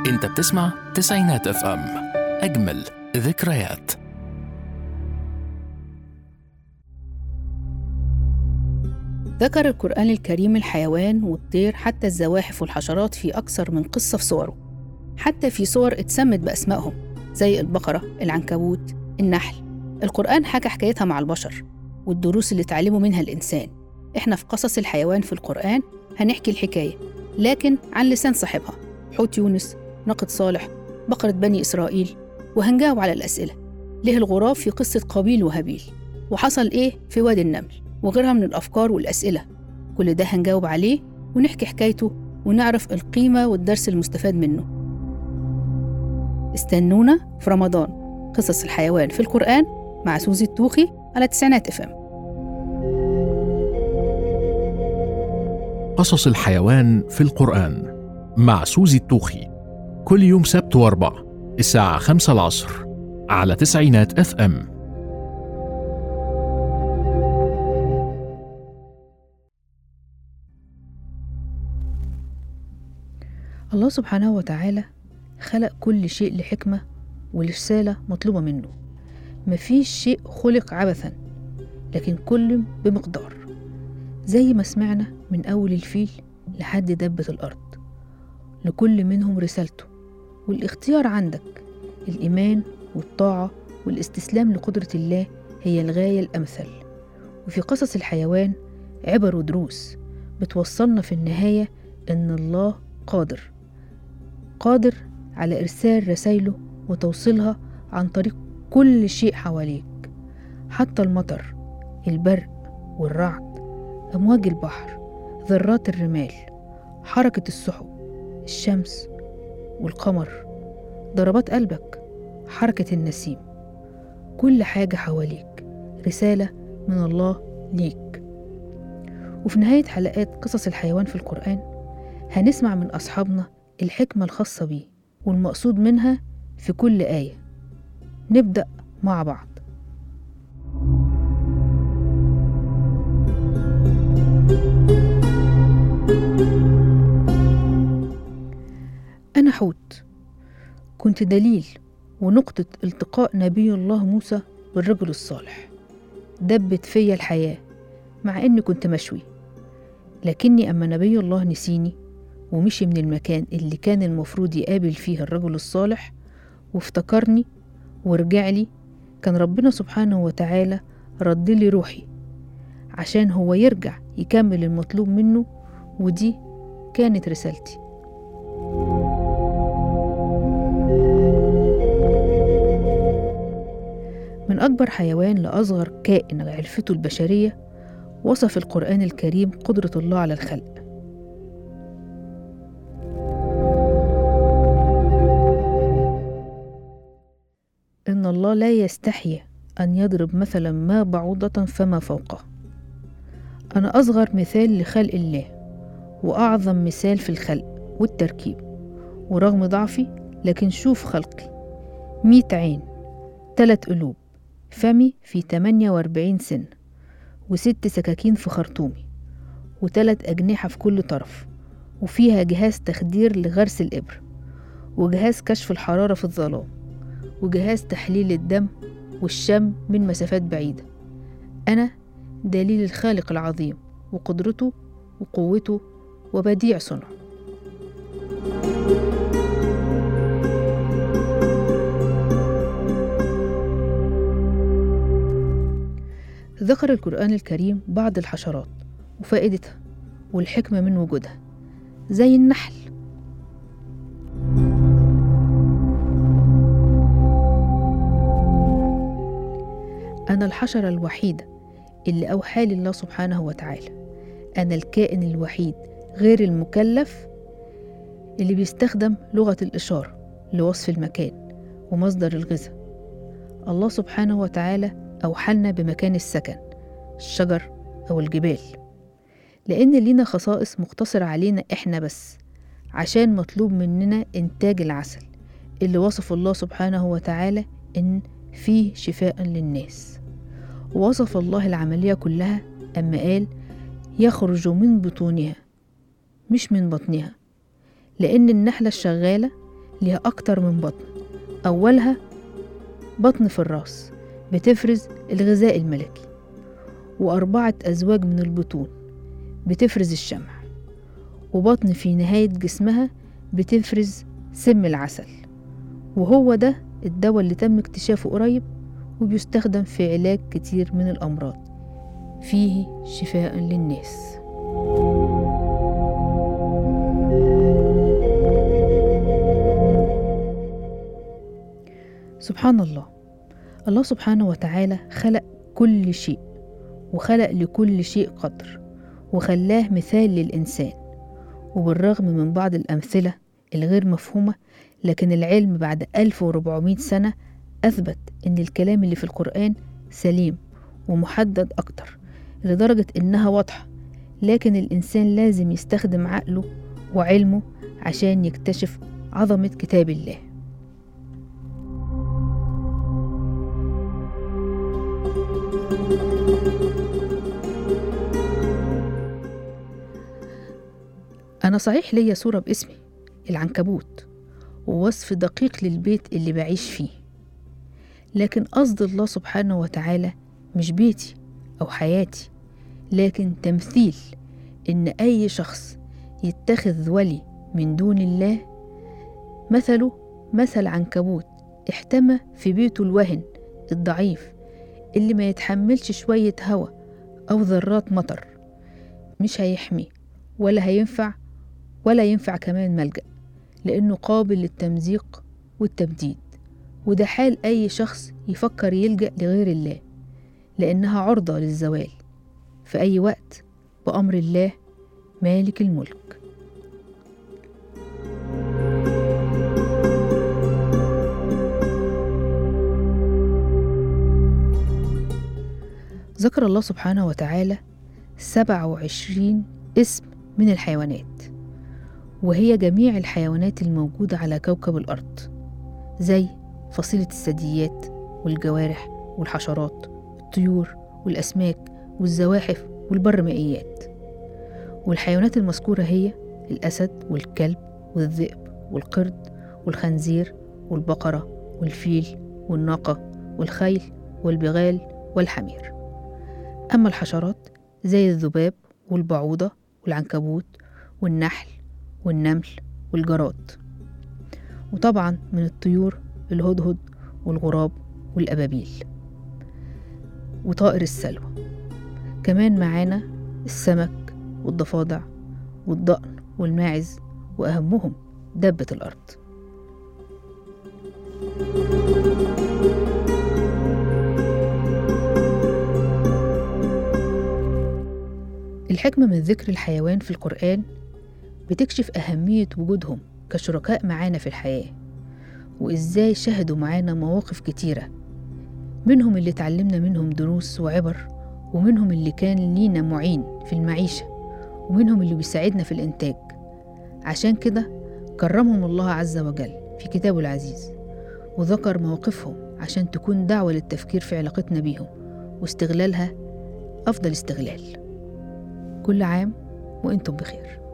انت بتسمع تسعينات اف ام اجمل ذكريات ذكر القرآن الكريم الحيوان والطير حتى الزواحف والحشرات في أكثر من قصة في صوره حتى في صور اتسمت بأسمائهم زي البقرة، العنكبوت، النحل القرآن حكى حكايتها مع البشر والدروس اللي اتعلموا منها الإنسان إحنا في قصص الحيوان في القرآن هنحكي الحكاية لكن عن لسان صاحبها حوت يونس ناقة صالح بقرة بني إسرائيل وهنجاوب على الأسئلة ليه الغراب في قصة قابيل وهابيل وحصل إيه في وادي النمل وغيرها من الأفكار والأسئلة كل ده هنجاوب عليه ونحكي حكايته ونعرف القيمة والدرس المستفاد منه استنونا في رمضان قصص الحيوان في القرآن مع سوزي التوخي على تسعينات اف ام قصص الحيوان في القرآن مع سوزي التوخي كل يوم سبت واربع الساعة خمسة العصر على تسعينات اف ام الله سبحانه وتعالى خلق كل شيء لحكمة ولرسالة مطلوبة منه مفيش شيء خلق عبثا لكن كل بمقدار زي ما سمعنا من أول الفيل لحد دبة الأرض لكل منهم رسالته والاختيار عندك الإيمان والطاعة والاستسلام لقدرة الله هي الغاية الأمثل وفي قصص الحيوان عبر ودروس بتوصلنا في النهاية إن الله قادر قادر على إرسال رسايله وتوصيلها عن طريق كل شيء حواليك حتى المطر البرق والرعد أمواج البحر ذرات الرمال حركة السحب الشمس والقمر ضربات قلبك حركة النسيم كل حاجة حواليك رسالة من الله ليك وفي نهاية حلقات قصص الحيوان في القرآن هنسمع من أصحابنا الحكمة الخاصة بيه والمقصود منها في كل آية نبدأ مع بعض أنا حوت كنت دليل ونقطة التقاء نبي الله موسى بالرجل الصالح دبت فيا الحياة مع إني كنت مشوي لكني أما نبي الله نسيني ومشي من المكان اللي كان المفروض يقابل فيه الرجل الصالح وافتكرني ورجع لي كان ربنا سبحانه وتعالى رد لي روحي عشان هو يرجع يكمل المطلوب منه ودي كانت رسالتي من أكبر حيوان لأصغر كائن عرفته البشرية وصف القرآن الكريم قدرة الله على الخلق إن الله لا يستحي أن يضرب مثلا ما بعوضة فما فوقه أنا أصغر مثال لخلق الله وأعظم مثال في الخلق والتركيب ورغم ضعفي لكن شوف خلقي مية عين تلات قلوب فمي في تمانية وأربعين سن وست سكاكين في خرطومي وتلات أجنحة في كل طرف وفيها جهاز تخدير لغرس الإبر وجهاز كشف الحرارة في الظلام وجهاز تحليل الدم والشم من مسافات بعيدة أنا دليل الخالق العظيم وقدرته وقوته وبديع صنعه ذكر القرآن الكريم بعض الحشرات وفائدتها والحكمة من وجودها زي النحل أنا الحشرة الوحيدة اللي أوحى لي الله سبحانه وتعالى أنا الكائن الوحيد غير المكلف اللي بيستخدم لغة الإشارة لوصف المكان ومصدر الغذاء الله سبحانه وتعالى أوحلنا بمكان السكن الشجر أو الجبال لأن لينا خصائص مقتصرة علينا إحنا بس عشان مطلوب مننا إنتاج العسل اللي وصف الله سبحانه وتعالى إن فيه شفاء للناس ووصف الله العملية كلها أما قال يخرج من بطونها مش من بطنها لأن النحلة الشغالة ليها أكتر من بطن أولها بطن في الراس بتفرز الغذاء الملكي وأربعة أزواج من البطون بتفرز الشمع وبطن في نهاية جسمها بتفرز سم العسل وهو ده الدواء اللي تم اكتشافه قريب وبيستخدم في علاج كتير من الأمراض فيه شفاء للناس سبحان الله الله سبحانه وتعالى خلق كل شيء وخلق لكل شيء قدر وخلاه مثال للإنسان وبالرغم من بعض الأمثلة الغير مفهومة لكن العلم بعد 1400 سنة أثبت إن الكلام اللي في القرآن سليم ومحدد أكتر لدرجة إنها واضحة لكن الإنسان لازم يستخدم عقله وعلمه عشان يكتشف عظمة كتاب الله أنا صحيح ليا صورة باسمي العنكبوت ووصف دقيق للبيت اللي بعيش فيه لكن قصد الله سبحانه وتعالى مش بيتي أو حياتي لكن تمثيل إن أي شخص يتخذ ولي من دون الله مثله مثل عنكبوت احتمى في بيته الوهن الضعيف اللي ما يتحملش شوية هوا أو ذرات مطر مش هيحمي ولا هينفع ولا ينفع كمان ملجأ لأنه قابل للتمزيق والتبديد وده حال أي شخص يفكر يلجأ لغير الله لأنها عرضة للزوال في أي وقت بأمر الله مالك الملك ذكر الله سبحانه وتعالى سبع وعشرين اسم من الحيوانات وهي جميع الحيوانات الموجودة على كوكب الأرض زي فصيلة الثدييات والجوارح والحشرات الطيور والأسماك والزواحف والبرمائيات والحيوانات المذكورة هي الأسد والكلب والذئب والقرد والخنزير والبقرة والفيل والناقة والخيل والبغال والحمير أما الحشرات زي الذباب والبعوضة والعنكبوت والنحل والنمل والجراد وطبعا من الطيور الهدهد والغراب والأبابيل وطائر السلوى كمان معانا السمك والضفادع والضأن والماعز وأهمهم دابة الأرض الحكمة من ذكر الحيوان في القرآن بتكشف أهمية وجودهم كشركاء معانا في الحياة وإزاي شهدوا معانا مواقف كتيرة منهم اللي اتعلمنا منهم دروس وعبر ومنهم اللي كان لينا معين في المعيشة ومنهم اللي بيساعدنا في الإنتاج عشان كده كرمهم الله عز وجل في كتابه العزيز وذكر مواقفهم عشان تكون دعوة للتفكير في علاقتنا بيهم واستغلالها أفضل استغلال كل عام وأنتم بخير